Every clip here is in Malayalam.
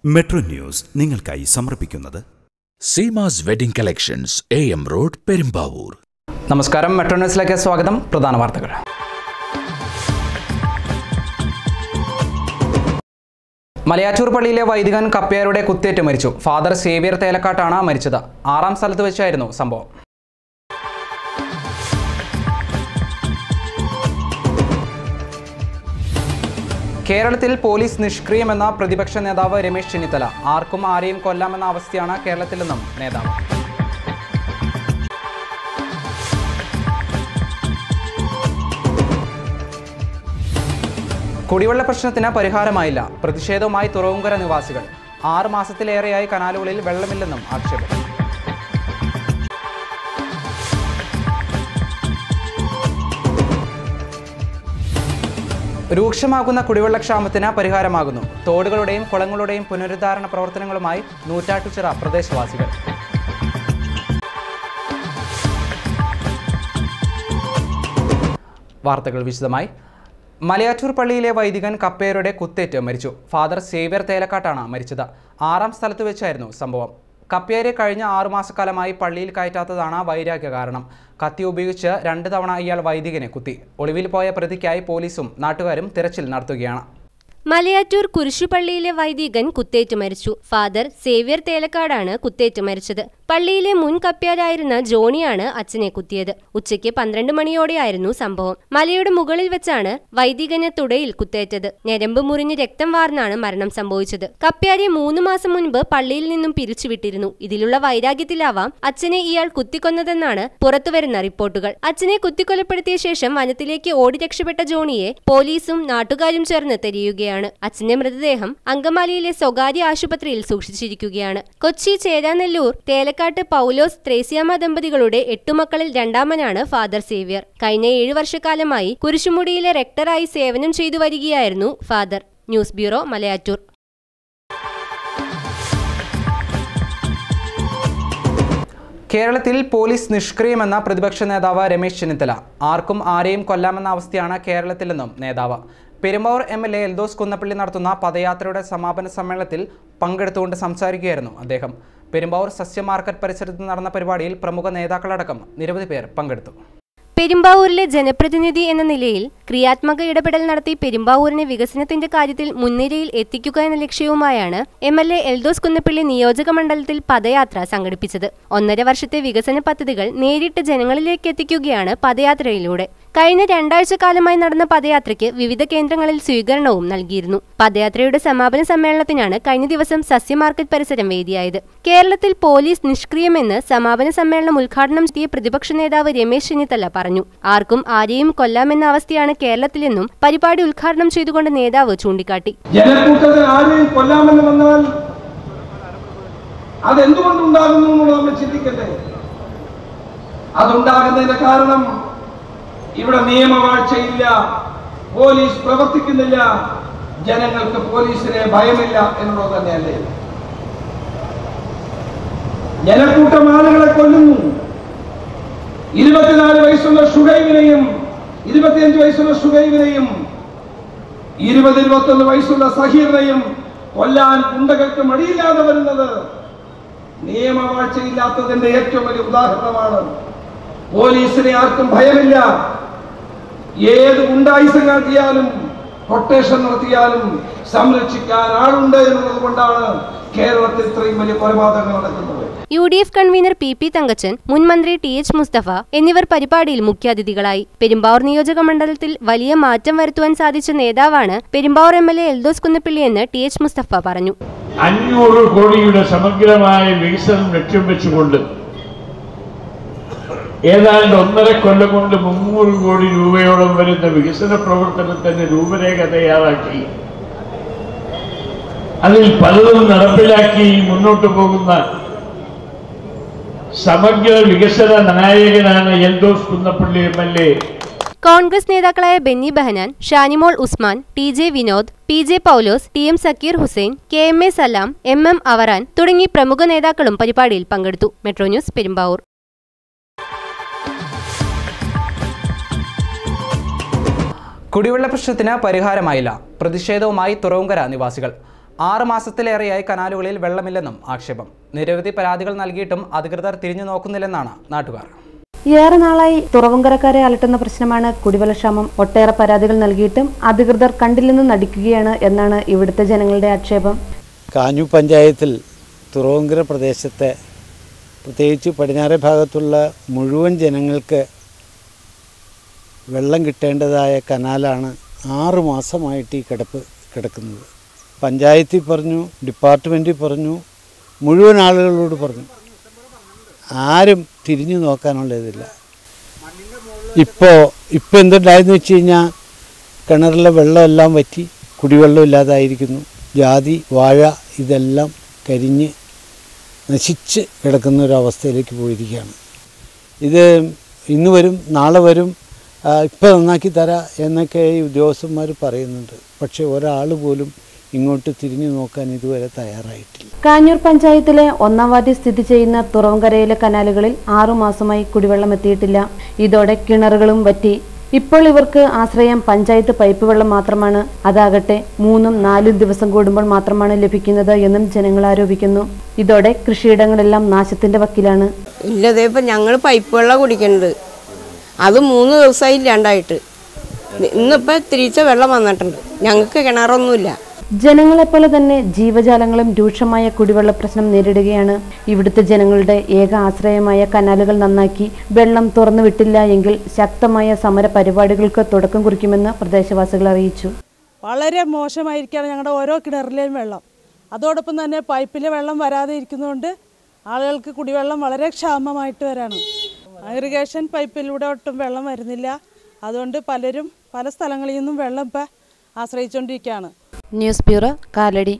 മെട്രോ ന്യൂസ് നിങ്ങൾക്കായി സമർപ്പിക്കുന്നത് Seemas wedding collections A M road Perumbavoor നമസ്കാരം മെട്രോ ന്യൂസിലേക്ക് സ്വാഗതം പ്രധാന വാർത്തകൾ മലയാറ്റൂർ പള്ളിയിലെ വൈദികൻ കപ്പ്യാരുടെ കുത്തേറ്റ് മരിച്ചു ഫാദർ സേവിയർ തേലക്കാട്ടാണ് മരിച്ചത് ആറാം സ്ഥലത്ത് വെച്ചായിരുന്നു സംഭവം കേരളത്തിൽ പോലീസ് നിഷ്ക്രിയമെന്ന പ്രതിപക്ഷ നേതാവ് രമേശ് ചെന്നിത്തല ആർക്കും ആരെയും കൊല്ലാമെന്ന അവസ്ഥയാണ് കേരളത്തിലെന്നും നേതാവ് കുടിവെള്ള പ്രശ്നത്തിന് പരിഹാരമായില്ല പ്രതിഷേധവുമായി തുറവുങ്കര നിവാസികൾ ആറ് മാസത്തിലേറെയായി കനാലുകളിൽ വെള്ളമില്ലെന്നും ആക്ഷേപം രൂക്ഷമാകുന്ന കുടിവെള്ളക്ഷാമത്തിന് പരിഹാരമാകുന്നു തോടുകളുടെയും കുളങ്ങളുടെയും പുനരുദ്ധാരണ പ്രവർത്തനങ്ങളുമായി നൂറ്റാട്ടുചിറ പ്രദേശവാസികൾ വാർത്തകൾ വിശദമായി മലയാറ്റൂർ പള്ളിയിലെ വൈദികൻ കപ്പേരുടെ കുത്തേറ്റ് മരിച്ചു ഫാദർ സേവ്യർ തേലക്കാട്ടാണ് മരിച്ചത് ആറാം സ്ഥലത്ത് വെച്ചായിരുന്നു സംഭവം കപ്പേരെ കഴിഞ്ഞ ആറുമാസക്കാലമായി പള്ളിയിൽ കയറ്റാത്തതാണ് വൈരാഗ്യ കാരണം കത്തി ഉപയോഗിച്ച് രണ്ട് തവണ ഇയാൾ വൈദികനെ കുത്തി ഒളിവിൽ പോയ പ്രതിക്കായി പോലീസും നാട്ടുകാരും തിരച്ചിൽ നടത്തുകയാണ് മലയാറ്റൂർ കുരിശുപള്ളിയിലെ വൈദികൻ കുത്തേറ്റ് മരിച്ചു ഫാദർ സേവ്യർ തേലക്കാടാണ് കുത്തേറ്റ് മരിച്ചത് പള്ളിയിലെ മുൻ കപ്പ്യാരായിരുന്ന ജോണിയാണ് അച്ഛനെ കുത്തിയത് ഉച്ചയ്ക്ക് പന്ത്രണ്ട് മണിയോടെയായിരുന്നു സംഭവം മലയുടെ മുകളിൽ വെച്ചാണ് വൈദികന് തുടയിൽ കുത്തേറ്റത് ഞരമ്പ് മുറിഞ്ഞ് രക്തം വാർന്നാണ് മരണം സംഭവിച്ചത് കപ്പ്യാരെ മൂന്ന് മാസം മുൻപ് പള്ളിയിൽ നിന്നും പിരിച്ചുവിട്ടിരുന്നു ഇതിലുള്ള വൈരാഗ്യത്തിലാവാം അച്ഛനെ ഇയാൾ കുത്തിക്കൊന്നതെന്നാണ് പുറത്തുവരുന്ന റിപ്പോർട്ടുകൾ അച്ഛനെ കുത്തിക്കൊലപ്പെടുത്തിയ ശേഷം വനത്തിലേക്ക് ഓടി രക്ഷപ്പെട്ട ജോണിയെ പോലീസും നാട്ടുകാരും ചേർന്ന് തെരയുകയാണ് അച്ഛന്റെ മൃതദേഹം അങ്കമാലിയിലെ സ്വകാര്യ ആശുപത്രിയിൽ സൂക്ഷിച്ചിരിക്കുകയാണ് കൊച്ചി ചേരാനെല്ലൂർ തേലക്കാട്ട് പൗലോസ് ത്രേസ്യാമ ദമ്പതികളുടെ എട്ടു മക്കളിൽ രണ്ടാമനാണ് ഫാദർ സേവ്യർ കഴിഞ്ഞ ഏഴു വർഷക്കാലമായി കുരിശുമുടിയിലെ റെക്ടറായി സേവനം ചെയ്തു വരികയായിരുന്നു ഫാദർ ന്യൂസ് ബ്യൂറോ മലയാറ്റൂർ കേരളത്തിൽ പോലീസ് നിഷ്ക്രിയമെന്ന പ്രതിപക്ഷ നേതാവ് രമേശ് ചെന്നിത്തല ആർക്കും ആരെയും കൊല്ലാമെന്ന അവസ്ഥയാണ് കേരളത്തിലെന്നും നേതാവ് Perumbavoor M L A Eldhose Kunnappilly നടത്തുന്ന പദയാത്രയുടെ സമാപന സമ്മേളനത്തിൽ പങ്കെടുത്തുകൊണ്ട് സംസാരിക്കുകയായിരുന്നു അദ്ദേഹം പെരുമ്പാവൂർ സസ്യ മാർക്കറ്റ് പരിസരത്ത് നടന്ന പരിപാടിയിൽ പ്രമുഖ നേതാക്കളടക്കം നിരവധി പേർ പങ്കെടുത്തു പെരുമ്പാവൂരിലെ ജനപ്രതിനിധി എന്ന നിലയിൽ ക്രിയാത്മക ഇടപെടൽ നടത്തി പെരുമ്പാവൂരിനെ വികസനത്തിന്റെ കാര്യത്തിൽ മുൻനിരയിൽ എത്തിക്കുക എന്ന ലക്ഷ്യവുമായാണ് M L A Eldhose Kunnappilly നിയോജക മണ്ഡലത്തിൽ പദയാത്ര സംഘടിപ്പിച്ചത് ഒന്നര വർഷത്തെ വികസന പദ്ധതികൾ നേരിട്ട് ജനങ്ങളിലേക്ക് എത്തിക്കുകയാണ് പദയാത്രയിലൂടെ കഴിഞ്ഞ രണ്ടാഴ്ച കാലമായി നടന്ന പദയാത്രയ്ക്ക് വിവിധ കേന്ദ്രങ്ങളിൽ സ്വീകരണവും നൽകിയിരുന്നു പദയാത്രയുടെ സമാപന സമ്മേളനത്തിനാണ് കഴിഞ്ഞ ദിവസം സസ്യ മാർക്കറ്റ് പരിസരം വേദിയായത് കേരളത്തിൽ പോലീസ് നിഷ്ക്രിയമെന്ന് സമാപന സമ്മേളനം ഉദ്ഘാടനം ചെയ്ത പ്രതിപക്ഷ നേതാവ് രമേശ് ചെന്നിത്തല പറഞ്ഞു ആർക്കും ആരെയും കൊല്ലാമെന്ന അവസ്ഥയാണ് കേരളത്തിലെന്നും പരിപാടി ഉദ്ഘാടനം ചെയ്തുകൊണ്ട് നേതാവ് ചൂണ്ടിക്കാട്ടി ജനക്കൂട്ടത്തിൽ ആരെയും കൊല്ലാമെന്ന് വന്നാൽ അതെന്തുകൊണ്ടുണ്ടാകുന്നു എന്ന് നമ്മൾ ചിന്തിക്കട്ടെ അതുണ്ടാകുന്നതിന്റെ കാരണം ഇവിടെ നിയമവാഴ്ചയില്ല പോലീസ് പ്രവർത്തിക്കുന്നില്ല ജനങ്ങൾക്ക് പോലീസിനെ ഭയമില്ല എന്നുള്ളത് തന്നെയല്ലേ ജനക്കൂട്ടം ആളുകളെ കൊല്ലുന്നു ഇരുപത്തിനാല് വയസ്സുള്ള ഷുഹൈബിനെയും ഇരുപത്തിയഞ്ച് വയസ്സുള്ള ഷുഹൈബിനെയും ഇരുപത് ഇരുപത്തൊന്ന് വയസ്സുള്ള സഹീറിനെയും കൊല്ലാൻ ഗുണ്ടകൾക്ക് മടിയില്ലാതെ വരുന്നത് നിയമവാഴ്ചയില്ലാത്തതിന്റെ ഏറ്റവും വലിയ ഉദാഹരണമാണ് പോലീസിനെ ആർക്കും ഭയമില്ല ഏത് ഗുണ്ടായുസം കാട്ടിയാലും കൊട്ടേഷൻ നടത്തിയാലും സംരക്ഷിക്കാൻ ആളുണ്ട് എന്നുള്ളത് കൊണ്ടാണ് കേരളത്തിൽ ഇത്രയും വലിയ കൊലപാതകങ്ങൾ നടക്കുന്നത് U D F convener P P Thankachan മുൻ മന്ത്രി ടി എച്ച് മുസ്തഫ എന്നിവർ പരിപാടിയിൽ മുഖ്യാതിഥികളായി പെരുമ്പാവൂർ നിയോജക മണ്ഡലത്തിൽ വലിയ മാറ്റം വരുത്തുവാൻ സാധിച്ച നേതാവാണ് Perumbavoor M L A Eldhose Kunnappilly എന്ന് ടി എച്ച് മുസ്തഫ പറഞ്ഞു അഞ്ഞൂറ് കോടിയുടെ സമഗ്രമായ വികസനം ലക്ഷ്യം വെച്ചുകൊണ്ട് ഏതാണ്ട് ഒന്നര കൊല്ലം കൊണ്ട് മുന്നൂറ് കോടി രൂപയോളം വരുന്ന വികസന പ്രവർത്തനത്തിന് രൂപരേഖ തയ്യാറാക്കി അതിൽ പലതും നടപ്പിലാക്കി മുന്നോട്ട് പോകുന്ന സമഗ്ര വികസന നായകനാണ് Eldhose Kunnappilly M L A Congress നേതാക്കളായ Benny Behanan Shanimol Usman T J Vinod P J Paulose T M Zakir Hussain K M A Salam M M Avaran തുടങ്ങി പ്രമുഖ നേതാക്കളും പരിപാടിയിൽ പങ്കെടുത്തു മെട്രോ ന്യൂസ് പെരുമ്പാവൂർ കുടിവെള്ള പ്രശ്നത്തിന് പരിഹാരമായില്ല പ്രതിഷേധവുമായി തുറവുങ്കര നിവാസികൾ ആറ് മാസത്തിലേറെയായി കനാലുകളിൽ വെള്ളമില്ലെന്നും ആക്ഷേപം നിരവധി പരാതികൾ നൽകിയിട്ടും അധികൃതർ തിരിഞ്ഞു നോക്കുന്നില്ലെന്നാണ് നാട്ടുകാർ ഏറെ നാളായി തുറവുംകരക്കാരെ അലട്ടുന്ന പ്രശ്നമാണ് കുടിവെള്ളക്ഷാമം ഒട്ടേറെ പരാതികൾ നൽകിയിട്ടും അധികൃതർ കണ്ടില്ലെന്ന് നടിക്കുകയാണ് എന്നാണ് ഇവിടുത്തെ ജനങ്ങളുടെ ആക്ഷേപം കാഞ്ഞു പഞ്ചായത്തിൽ തുറവങ്കര പ്രദേശത്തെ പ്രത്യേകിച്ച് പടിഞ്ഞാറേ ഭാഗത്തുള്ള മുഴുവൻ ജനങ്ങൾക്ക് വെള്ളം കിട്ടേണ്ടതായ കനാലാണ് ആറ് മാസമായിട്ട് ഈ കിടപ്പ് കിടക്കുന്നത് പഞ്ചായത്തിൽ പറഞ്ഞു ഡിപ്പാർട്ട്മെൻറ്റിൽ പറഞ്ഞു മുഴുവൻ ആളുകളോട് പറഞ്ഞു ആരും തിരിഞ്ഞു നോക്കാനുള്ള ഇതില്ല ഇപ്പോൾ ഇപ്പോൾ എന്തുണ്ടായെന്ന് വെച്ച് കഴിഞ്ഞാൽ കിണറിലെ വെള്ളമെല്ലാം വറ്റി കുടിവെള്ളം ഇല്ലാതായിരിക്കുന്നു ജാതി വാഴ ഇതെല്ലാം കരിഞ്ഞ് നശിച്ച് കിടക്കുന്ന ഒരു അവസ്ഥയിലേക്ക് പോയിരിക്കുകയാണ് ഇത് ഇന്ന് വരും നാളെ വരും ഇപ്പം നന്നാക്കി തരാം എന്നൊക്കെ ഈ ഉദ്യോഗസ്ഥന്മാർ പറയുന്നുണ്ട് പക്ഷേ ഒരാൾ പോലും ഇങ്ങോട്ട് തിരിഞ്ഞു നോക്കാൻ ഇതുവരെ തയ്യാറായിട്ടില്ല കാഞ്ഞൂർ പഞ്ചായത്തിലെ ഒന്നാം വാർഡിൽ സ്ഥിതി ചെയ്യുന്ന തുറവുംകരയിലെ കനാലുകളിൽ ആറു മാസമായി കുടിവെള്ളം എത്തിയിട്ടില്ല ഇതോടെ കിണറുകളും വറ്റി ഇപ്പോൾ ഇവർക്ക് ആശ്രയം പഞ്ചായത്ത് പൈപ്പ് വെള്ളം മാത്രമാണ് അതാകട്ടെ മൂന്നും നാലും ദിവസം കൂടുമ്പോൾ മാത്രമാണ് ലഭിക്കുന്നത് എന്നും ജനങ്ങൾ ആരോപിക്കുന്നു ഇതോടെ കൃഷിയിടങ്ങളെല്ലാം നാശത്തിന്റെ വക്കിലാണ് ഇല്ലതേ ഇപ്പം ഞങ്ങൾ പൈപ്പ് വെള്ളം കുടിക്കുന്നുണ്ട് അത് മൂന്ന് ദിവസമായി ഇല്ലാണ്ടായിട്ട് ഇന്നിപ്പോൾ തിരിച്ച വെള്ളം വന്നിട്ടുണ്ട് ഞങ്ങൾക്ക് കിണറൊന്നുമില്ല ജനങ്ങളെപ്പോലെ തന്നെ ജീവജാലങ്ങളും രൂക്ഷമായ കുടിവെള്ള പ്രശ്നം നേരിടുകയാണ് ഇവിടുത്തെ ജനങ്ങളുടെ ഏക ആശ്രയമായ കനാലുകൾ നന്നാക്കി വെള്ളം തുറന്നു വിട്ടില്ല എങ്കിൽ ശക്തമായ സമര പരിപാടികൾക്ക് തുടക്കം കുറിക്കുമെന്ന് പ്രദേശവാസികൾ അറിയിച്ചു വളരെ മോശമായിരിക്കുകയാണ് ഞങ്ങളുടെ ഓരോ കിണറിലെയും വെള്ളം അതോടൊപ്പം തന്നെ പൈപ്പിലെ വെള്ളം വരാതെ ഇരിക്കുന്നതുകൊണ്ട് ആളുകൾക്ക് കുടിവെള്ളം വളരെ ക്ഷാമമായിട്ട് വരാണ് ഇറിഗേഷൻ പൈപ്പിലൂടെ ഒട്ടും വെള്ളം വരുന്നില്ല അതുകൊണ്ട് പലരും പല സ്ഥലങ്ങളിൽ നിന്നും വെള്ളം ഇപ്പം ആശ്രയിച്ചുകൊണ്ടിരിക്കുകയാണ് ന്യൂസ് ബ്യൂറോ കാലടി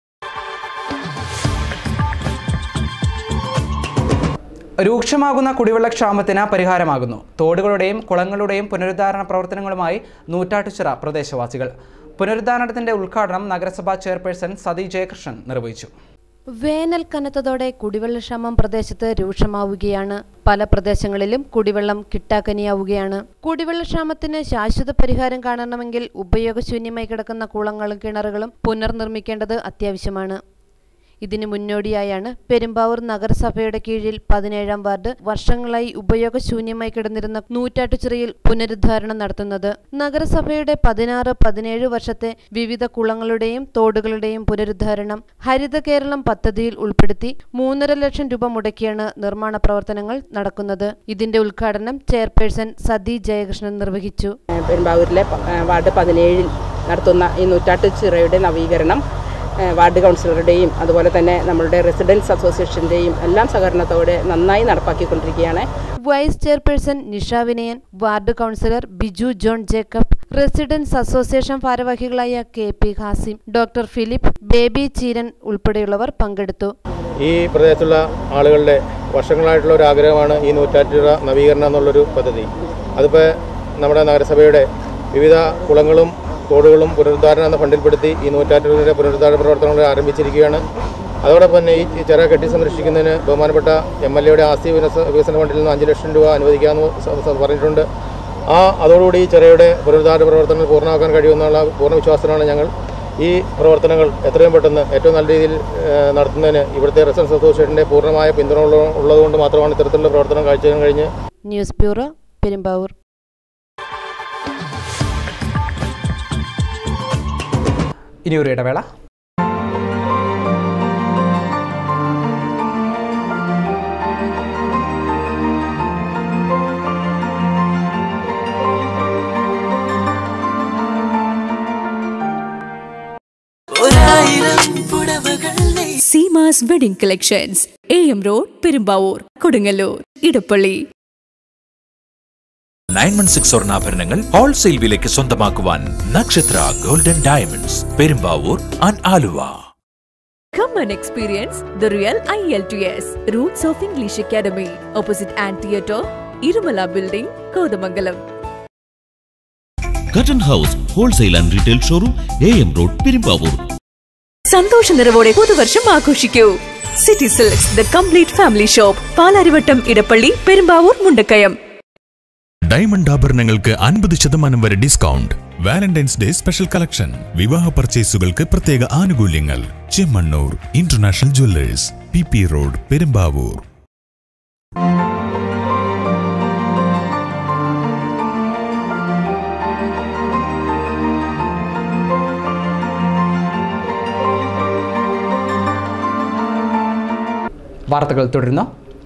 രൂക്ഷമാകുന്ന കുടിവെള്ളക്ഷാമത്തിന് പരിഹാരമാകുന്നു തോടുകളുടെയും കുളങ്ങളുടെയും പുനരുദ്ധാരണ പ്രവർത്തനങ്ങളുമായി നൂറ്റാട്ടുചിറ പ്രദേശവാസികൾ പുനരുദ്ധാരണത്തിന്റെ ഉദ്ഘാടനം നഗരസഭാ ചെയർപേഴ്സൺ സതി ജയകൃഷ്ണൻ നിർവഹിച്ചു വേനൽ കനത്തതോടെ കുടിവെള്ളക്ഷാമം പ്രദേശത്ത് രൂക്ഷമാവുകയാണ് പല പ്രദേശങ്ങളിലും കുടിവെള്ളം കിട്ടാക്കനിയാവുകയാണ് കുടിവെള്ളക്ഷാമത്തിന് ശാശ്വത പരിഹാരം കാണണമെങ്കിൽ ഉപയോഗശൂന്യമായി കിടക്കുന്ന കുളങ്ങളും കിണറുകളും പുനർനിർമ്മിക്കേണ്ടത് അത്യാവശ്യമാണ് ഇതിന് മുന്നോടിയായാണ് പെരുമ്പാവൂർ നഗരസഭയുടെ കീഴിൽ പതിനേഴാം വാർഡ് വർഷങ്ങളായി ഉപയോഗശൂന്യമായി കിടന്നിരുന്ന നൂറ്റാട്ടുചിറയിൽ പുനരുദ്ധാരണം നടത്തുന്നത് നഗരസഭയുടെ പതിനാറ് പതിനേഴ് വർഷത്തെ വിവിധ കുളങ്ങളുടെയും തോടുകളുടെയും പുനരുദ്ധാരണം ഹരിത കേരളം പദ്ധതിയിൽ ഉൾപ്പെടുത്തി മൂന്നര ലക്ഷം രൂപ മുടക്കിയാണ് നിർമ്മാണ പ്രവർത്തനങ്ങൾ നടക്കുന്നത് ഇതിന്റെ ഉദ്ഘാടനം ചെയർപേഴ്സൺ സതി ജയകൃഷ്ണൻ നിർവഹിച്ചു പെരുമ്പാവൂരിലെ പ- ഏ, വാർഡ് പതിനേഴിൽ നടത്തുന്ന ഈ നൂറ്റാട്ട് ചിറയുടെ നവീകരണം ഏ, വാർഡ് കൗൺസിലറുടെയും അതുപോലെ തന്നെ നമ്മളുടെ റെസിഡൻസ് അസോസിയേഷൻ്റെയും എല്ലാം സഹകരണത്തോടെ നന്നായി നടപ്പാക്കിക്കൊണ്ടിരിക്കുകയാണ് vice chairperson Nisha Vinayan ward councillor Biju John Jacob residents association ഭാരവാഹികളായ K P Hashim doctor Philip Baby Cheeran ഉൾപ്പെടെയുള്ളവർ പങ്കെടുത്തു ഈ പ്രദേശത്തുള്ള ആളുകളുടെ വർഷങ്ങളായിട്ടുള്ള ഒരു ആഗ്രഹമാണ് ഈ നൂറ്റാറ്റുറ നവീകരണം എന്നുള്ളൊരു പദ്ധതി അതിപ്പോൾ നമ്മുടെ നഗരസഭയുടെ വിവിധ കുളങ്ങളും തോടുകളും പുനരുദ്ധാരണം എന്ന ഫണ്ടിൽപ്പെടുത്തി ഈ നൂറ്റാറ്റുറയുടെ പുനരുദ്ധാരണ പ്രവർത്തനങ്ങൾ ആരംഭിച്ചിരിക്കുകയാണ് അതോടൊപ്പം തന്നെ ഈ ചിറ കെട്ടി സംരക്ഷിക്കുന്നതിന് ബഹുമാനപ്പെട്ട എം എൽ എയുടെ ആസ്തി വികസന വികസന ഫണ്ടിൽ നിന്ന് അഞ്ച് ലക്ഷം രൂപ അനുവദിക്കാമെന്ന് സ- സ- പറഞ്ഞിട്ടുണ്ട് ആ അതോടുകൂടി ഈ ചിറയുടെ പുനരുദ്ധാരണ പ്രവർത്തനങ്ങൾ പൂർണ്ണമാക്കാൻ കഴിയുമെന്നുള്ള പൂർണ്ണ വിശ്വാസത്തിലാണ് ഞങ്ങൾ ഈ പ്രവർത്തനങ്ങൾ എത്രയും പെട്ടെന്ന് ഏറ്റവും നല്ല രീതിയിൽ ഏഹ്, നടത്തുന്നതിന് ഇവിടുത്തെ റെസിഡൻസ് അസോസിയേഷൻ്റെ പൂർണ്ണമായ പിന്തുണ ഉള്ള- ഉള്ളതുകൊണ്ട് മാത്രമാണ് ഇത്തരത്തിലുള്ള പ്രവർത്തനം കാഴ്ചവെക്കാൻ കഴിഞ്ഞ് ന്യൂസ് ബ്യൂറോ പെരുമ്പാവൂർ ഇനി ഒരു ഇടവേള Seemas wedding collections A M road Perumbavoor Kodungallur Edappally nine one six സ്വർണ്ണാഭരണങ്ങൾ ഹോൾസെയിൽ വിലയ്ക്ക് സ്വന്തമാക്കുവാൻ Nakshatra golden diamonds Perumbavoor and Aluva Come and experience the real IELTS Roots of English Academy opposite Ant Theatre, Irumala Building, Kodamangalam. Cotton house wholesale and retail showroom A M road Perumbavoor സന്തോഷ നിറവോടെ പുതുവർഷം ആഘോഷിക്കൂ city silks the complete family shop Palarivattom Edappally Perumbavoor Mundakayam diamond ആഭരണങ്ങൾക്ക് അൻപത് ശതമാനം വരെ discount Valentine's day special collection വിവാഹ പർച്ചേസുകൾക്ക് പ്രത്യേക ആനുകൂല്യങ്ങൾ Chemmanur international jewellers P P road Perumbavoor വാർത്തകൾ തുടരുന്നു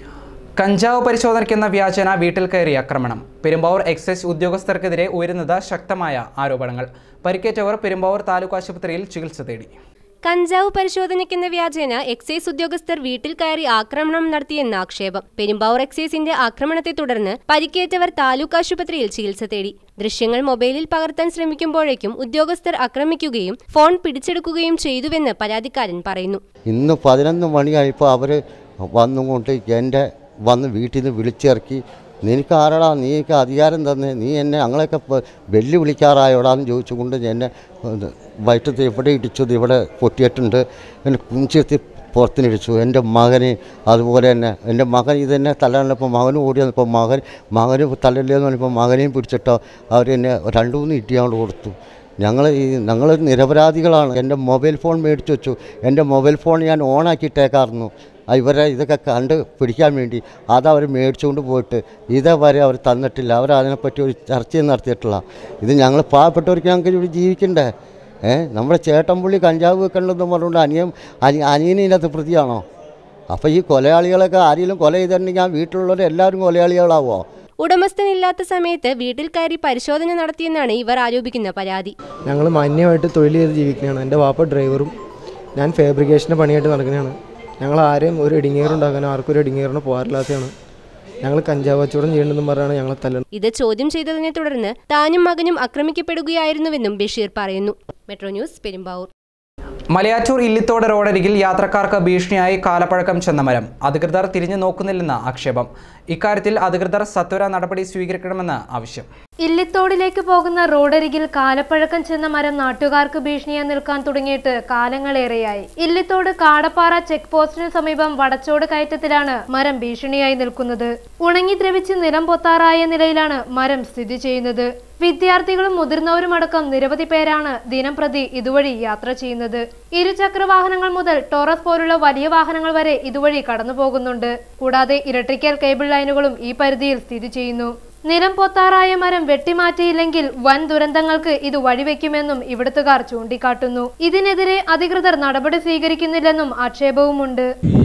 കഞ്ചാവ് പരിശോധനയ്ക്കെന്ന വ്യാജന വീട്ടിൽ കയറി ആക്രമണം പെരുമ്പാവൂർ എക്സൈസ് ഉദ്യോഗസ്ഥർക്കെതിരെ ഉയരുന്നത് ശക്തമായ ആരോപണങ്ങൾ പരിക്കേറ്റവർ പെരുമ്പാവൂർ താലൂക്ക് ആശുപത്രിയിൽ ചികിത്സ തേടി കഞ്ചാവ് പരിശോധനയ്ക്കെന്ന വ്യാജേന എക്സൈസ് ഉദ്യോഗസ്ഥർ വീട്ടിൽ കയറി ആക്രമണം നടത്തിയെന്ന ആക്ഷേപം പെരുമ്പാവൂർ എക്സൈസിന്റെ ആക്രമണത്തെ തുടർന്ന് പരിക്കേറ്റവർ താലൂക്ക് ആശുപത്രിയിൽ ചികിത്സ തേടി ദൃശ്യങ്ങൾ മൊബൈലിൽ പകർത്താൻ ശ്രമിക്കുമ്പോഴേക്കും ഉദ്യോഗസ്ഥർ ആക്രമിക്കുകയും ഫോൺ പിടിച്ചെടുക്കുകയും ചെയ്തുവെന്ന് പരാതിക്കാരൻ പറയുന്നു ഇന്ന് പതിനൊന്ന് മണിയായപ്പോൾ അവർ വന്നുകൊണ്ട് എൻ്റെ വന്ന് വീട്ടിൽ നിന്ന് വിളിച്ചിറക്കി നിനക്ക് ആരാടാ നീക്ക് അധികാരം തന്നെ നീ എന്നെ ഞങ്ങളെയൊക്കെ പ- വെല്ലുവിളിക്കാറായോടാന്ന് ചോദിച്ചുകൊണ്ട് എന്നെ ഇത് വയറ്റത്ത് ഇവിടെ ഇടിച്ചത് ഇവിടെ പൊട്ടിയിട്ടുണ്ട് എന്നെ കുഞ്ചെത്തി പുറത്തിനിടിച്ചു എൻ്റെ മകന് അതുപോലെ തന്നെ എൻ്റെ മകൻ ഇതെന്നെ തല്ലാനപ്പോൾ മകന് ഓടി വന്നപ്പോൾ മകൻ മകന് തല്ലല്ലേന്ന് പറഞ്ഞപ്പോൾ മകനെയും പിടിച്ചിട്ടോ അവർ എന്നെ രണ്ട് മൂന്ന് ഇടിയാണ്ട് കൊടുത്തു ഞങ്ങൾ ഈ ഞങ്ങൾ നിരപരാധികളാണ് എൻ്റെ മൊബൈൽ ഫോൺ മേടിച്ചു വെച്ചു എൻ്റെ മൊബൈൽ ഫോൺ ഞാൻ ഓണാക്കിയിട്ടേക്കായിരുന്നു ആ ഇവരെ ഇതൊക്കെ കണ്ട് പിടിക്കാൻ വേണ്ടി അതവർ മേടിച്ചുകൊണ്ട് പോയിട്ട് ഇതേവരെ അവർ തന്നിട്ടില്ല അവർ അതിനെപ്പറ്റി ഒരു ചർച്ചയും നടത്തിയിട്ടില്ല ഇത് ഞങ്ങൾ പാവപ്പെട്ടവർക്ക് ഞങ്ങൾക്ക് ഇവിടെ ജീവിക്കണ്ടേ ഏ നമ്മുടെ ചേട്ടൻപുള്ളി കഞ്ചാവ് വെക്കണ്ടെന്ന് പറഞ്ഞുകൊണ്ട് അനിയൻ അനി അനിയനകത്ത് പ്രതിയാണോ അപ്പോൾ ഈ കൊലയാളികളൊക്കെ ആരെങ്കിലും കൊല ചെയ്തിട്ടുണ്ടെങ്കിൽ ആ വീട്ടിലുള്ളവർ എല്ലാവരും കൊലയാളികളാവോ ഉടമസ്ഥനില്ലാത്ത സമയത്ത് വീട്ടിൽ കയറി പരിശോധന നടത്തിയെന്നാണ് ഇവർ ആരോപിക്കുന്ന പരാതി ഞങ്ങൾ മാന്യമായിട്ട് തൊഴിൽ ചെയ്ത് ജീവിക്കുന്നതാണ് എൻ്റെ വാപ്പ ഡ്രൈവറും ഞാൻ ഫാബ്രിക്കേഷൻ്റെ പണിയായിട്ട് നടക്കുന്നതാണ് ഞങ്ങൾ ആരെയും ഒരു ഇടിങ്ങേറ് ഉണ്ടാക്കാനോ ആർക്കും ഒരു ഇടിങ്ങേറിന് പോകാറില്ലാത്തതാണ് ഞങ്ങൾ കഞ്ചാവ് കച്ചവടം ചെയ്യണമെന്നും പറഞ്ഞാണ് ഞങ്ങളെ തല്ലുന്നത് ഇത് ചോദ്യം ചെയ്തതിനെ തുടർന്ന് താനും മകനും ആക്രമിക്കപ്പെടുകയായിരുന്നുവെന്നും ബഷീർ പറയുന്നു മെട്രോ ന്യൂസ് പെരുമ്പാവൂർ മലയാറ്റൂർ ഇല്ലിത്തോട് റോഡരികിൽ യാത്രക്കാർക്ക് ഭീഷണിയായി കാലപ്പഴക്കം ചെന്ന മരം അധികൃതർ തിരിഞ്ഞു നോക്കുന്നില്ലെന്ന ആക്ഷേപം ഇക്കാര്യത്തിൽ അധികൃതർ സത്വര നടപടി സ്വീകരിക്കണമെന്ന് ആവശ്യം ഇല്ലിത്തോടിലേക്ക് പോകുന്ന റോഡരികിൽ കാലപ്പഴക്കം ചെന്ന മരം നാട്ടുകാർക്ക് ഭീഷണിയായി നിൽക്കാൻ തുടങ്ങിയിട്ട് കാലങ്ങളേറെയായി ഇല്ലിത്തോട് കാടപ്പാറ ചെക്ക് പോസ്റ്റിന് സമീപം വടച്ചോട് കയറ്റത്തിലാണ് മരം ഭീഷണിയായി നിൽക്കുന്നത് ഉണങ്ങി ദ്രവിച്ച് നിലം പൊത്താറായ നിലയിലാണ് മരം സ്ഥിതി ചെയ്യുന്നത് വിദ്യാർത്ഥികളും മുതിർന്നവരും അടക്കം നിരവധി പേരാണ് ദിനം പ്രതി ഇതുവഴി യാത്ര ചെയ്യുന്നത് ഇരുചക്ര വാഹനങ്ങൾ മുതൽ ടോറസ് പോലുള്ള വലിയ വാഹനങ്ങൾ വരെ ഇതുവഴി കടന്നു പോകുന്നുണ്ട് കൂടാതെ ഇലക്ട്രിക്കൽ കേബിൾ ലൈനുകളും ഈ പരിധിയിൽ സ്ഥിതി ചെയ്യുന്നു നിലം പൊത്താറായ മരം വെട്ടിമാറ്റിയില്ലെങ്കിൽ വൻ ദുരന്തങ്ങൾക്ക് ഇത് വഴിവെക്കുമെന്നും ഇവിടുത്തുകാർ ചൂണ്ടിക്കാട്ടുന്നു ഇതിനെതിരെ അധികൃതർ നടപടി സ്വീകരിക്കുന്നില്ലെന്നും ആക്ഷേപവുമുണ്ട്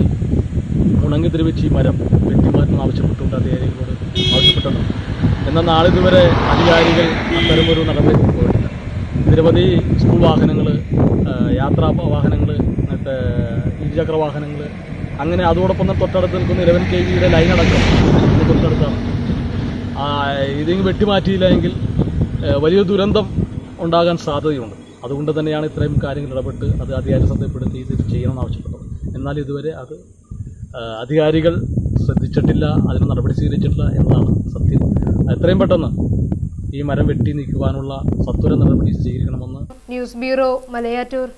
ഉണങ്ങി ദ്രവിച്ച് ഈ മരം വെട്ടിമാറ്റം ആവശ്യപ്പെട്ടുകൊണ്ട് അധികാരികളോട് ആവശ്യപ്പെട്ടിട്ടുണ്ട് എന്നാൽ നാളിതുവരെ അധികാരികൾ അത്തരമൊരു നടപടി പോയിട്ടില്ല നിരവധി സ്കൂൾ വാഹനങ്ങൾ യാത്രാ വാഹനങ്ങൾ മറ്റേ ഇരുചക്ര വാഹനങ്ങൾ അങ്ങനെ അതോടൊപ്പം തന്നെ തൊട്ടടുത്ത് നിൽക്കുന്ന ഇലവൻ കെ വിയുടെ ലൈൻ അടക്കം ഇതിന് തൊട്ടടുത്താണ് ആ, ഇതിങ്ങ് വെട്ടിമാറ്റിയില്ലെങ്കിൽ ഏഹ്, വലിയ ദുരന്തം ഉണ്ടാകാൻ സാധ്യതയുണ്ട് അതുകൊണ്ട് തന്നെയാണ് ഇത്രയും കാര്യങ്ങൾ ഇടപെട്ട് അത് അധികാരി ശ്രദ്ധപ്പെടുത്തി ഇത് ചെയ്യണമെന്ന് ആവശ്യപ്പെട്ടത് എന്നാൽ ഇതുവരെ അത് ആ, അധികാരികൾ ശ്രദ്ധിച്ചിട്ടില്ല അതിന് നടപടി സ്വീകരിച്ചിട്ടില്ല എന്നതാണ് സത്യം എത്രയും പെട്ടെന്ന് ഈ മരം വെട്ടി നീക്കുവാനുള്ള സത്വര നടപടി സ്വീകരിക്കണമെന്ന് ന്യൂസ് ബ്യൂറോ മലയാറ്റൂർ